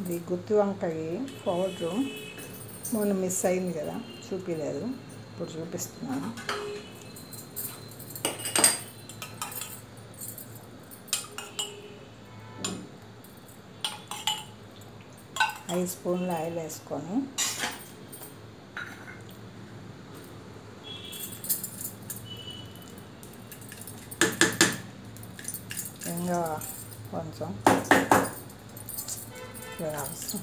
ఇది గుత్తి వంకాయ పౌడరు మొన్న మిస్ అయింది కదా చూపించలేదు ఇప్పుడు చూపిస్తున్నాను ఐదు స్పూన్లు ఆయిల్ వేసుకొని ఇంకా కొంచెం అవసరం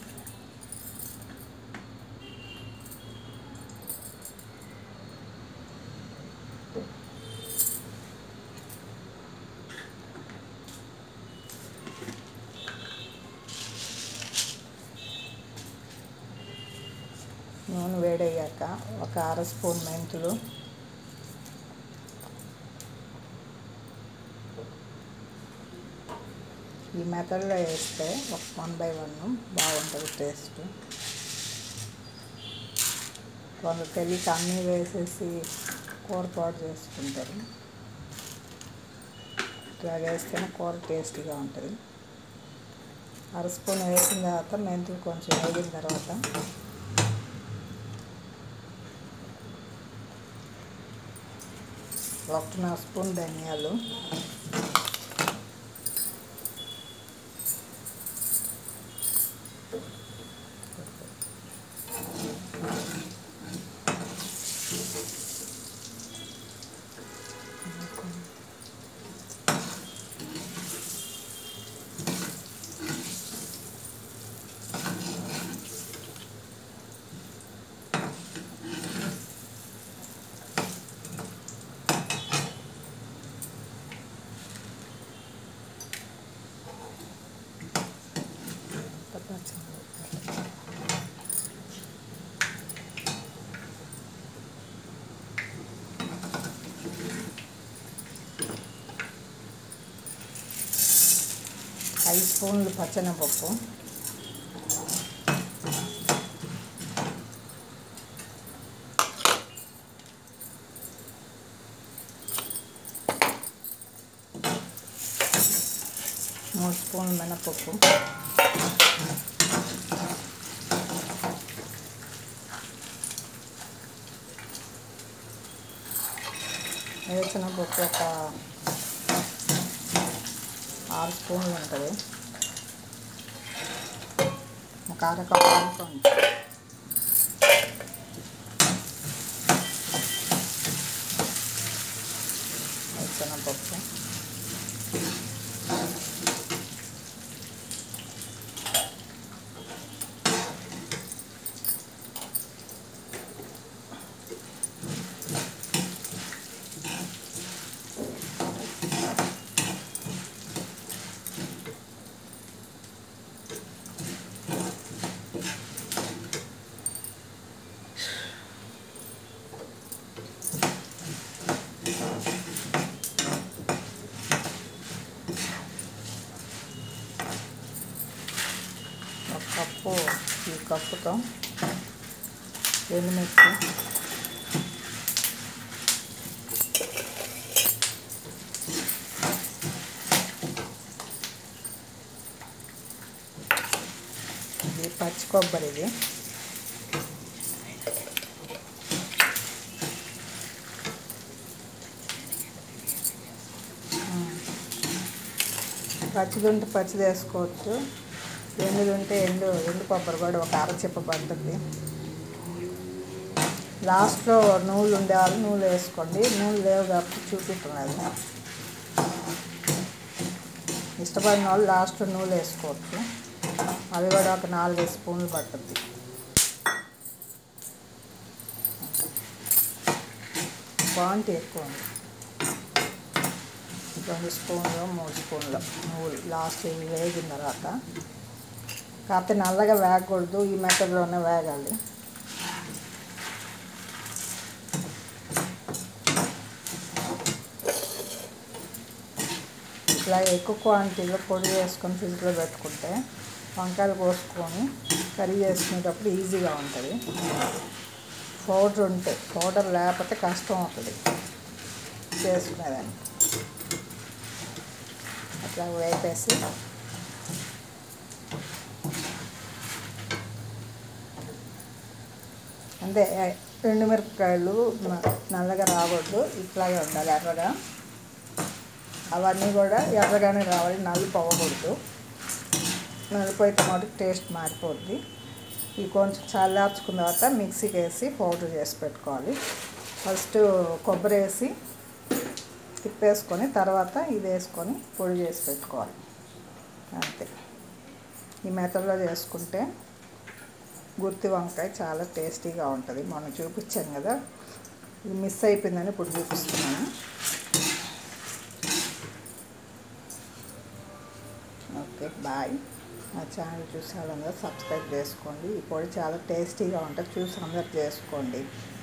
నూనె వేడయ్యాక ఒక అర స్పూన్ మెంతులు ఈ మెథడ్లో వేస్తే ఒక వన్ బై వన్ బాగుంటుంది టేస్ట్ కొందరు తెలియక అన్నీ వేసేసి కూర పాడు చేసుకుంటారు ఇట్లా వేస్తేనే కూర టేస్టీగా ఉంటుంది అర స్పూన్ వేసిన తర్వాత మెంతులు కొంచెం వేగిన తర్వాత ఒకటిన్నర స్పూన్ ధనియాలు ఐదు స్పూన్లు పచ్చనపప్పు మూడు స్పూన్లు మినపప్పు వేరుశనగపప్పు ఒక ఆరు స్పూన్లు ఉంటుంది ఒక అరకప్పు అనుకోండి వేరుశనగపప్పు ఒక కప్పు ఈ కప్పుతో ఎండుమిర్చి ఇది పచ్చి కొబ్బరి ఇది పచ్చిది ఉంటే పచ్చిది వేసుకోవచ్చు ఎండుది ఉంటే ఎండు ఎండు కొబ్బరి కూడా ఒక అరచిప్ప పడుతుంది లాస్ట్లో నూనె ఉండేవాళ్ళు నూనె వేసుకోండి నూనె లేవు కాబట్టి చూపించలేదు ఇష్టపడిన వాళ్ళు లాస్ట్లో నూనె వేసుకోవచ్చు అది కూడా ఒక నాలుగైదు స్పూన్లు పట్టుద్ది క్వాంటిటీ ఎక్కువ ఉంది రెండు స్పూన్లు మూడు స్పూన్లు నువ్వులు లాస్ట్ ఇవి వేగిన తర్వాత కాకపోతే నల్లగా వేగకూడదు ఈ మెథడ్లోనే వేగాలి ఇట్లా ఎక్కువ క్వాంటిటీలో పొడి వేసుకొని ఫ్రిడ్జ్లో పెట్టుకుంటే వంకాయలు కోసుకొని కర్రీ చేసుకునేటప్పుడు ఈజీగా ఉంటుంది పౌడర్ ఉంటే పౌడర్ లేకపోతే కష్టం అవుతుంది చేసుకునేదాన్ని అట్లా వేపేసి అంటే ఎ- ఎండు మిరపకాయలు న- నల్లగా రాకూడదు ఇట్లాగే ఉండాలి ఎర్రగా అవన్నీ కూడా ఎర్రగానే రావాలి నలుపు అవ్వకూడదు నలుపు అయితే మటుకు టేస్ట్ మారిపోద్ది ఇవి కొంచెం చల్లార్చుకున్న తర్వాత మిక్సీకి వేసి పౌడర్ చేసి పెట్టుకోవాలి ఫస్ట్ కొబ్బరి వేసి తిప్పేసుకొని తర్వాత ఇది వేసుకొని పొడి చేసి పెట్టుకోవాలి అంతే ఈ మెథడ్లో చేసుకుంటే గుర్తి వంకాయ చాలా టేస్టీగా ఉంటుంది మొన్న చూపించాను కదా ఇది మిస్ అయిపోయిందని ఇప్పుడు చూపిస్తున్నాను ఓకే బాయ్ మా ఛానల్ చూసి వాళ్ళందరూ సబ్స్క్రైబ్ చేసుకోండి ఈ పొడి చాలా టేస్టీగా ఉంటుంది చూసి అందరు చేసుకోండి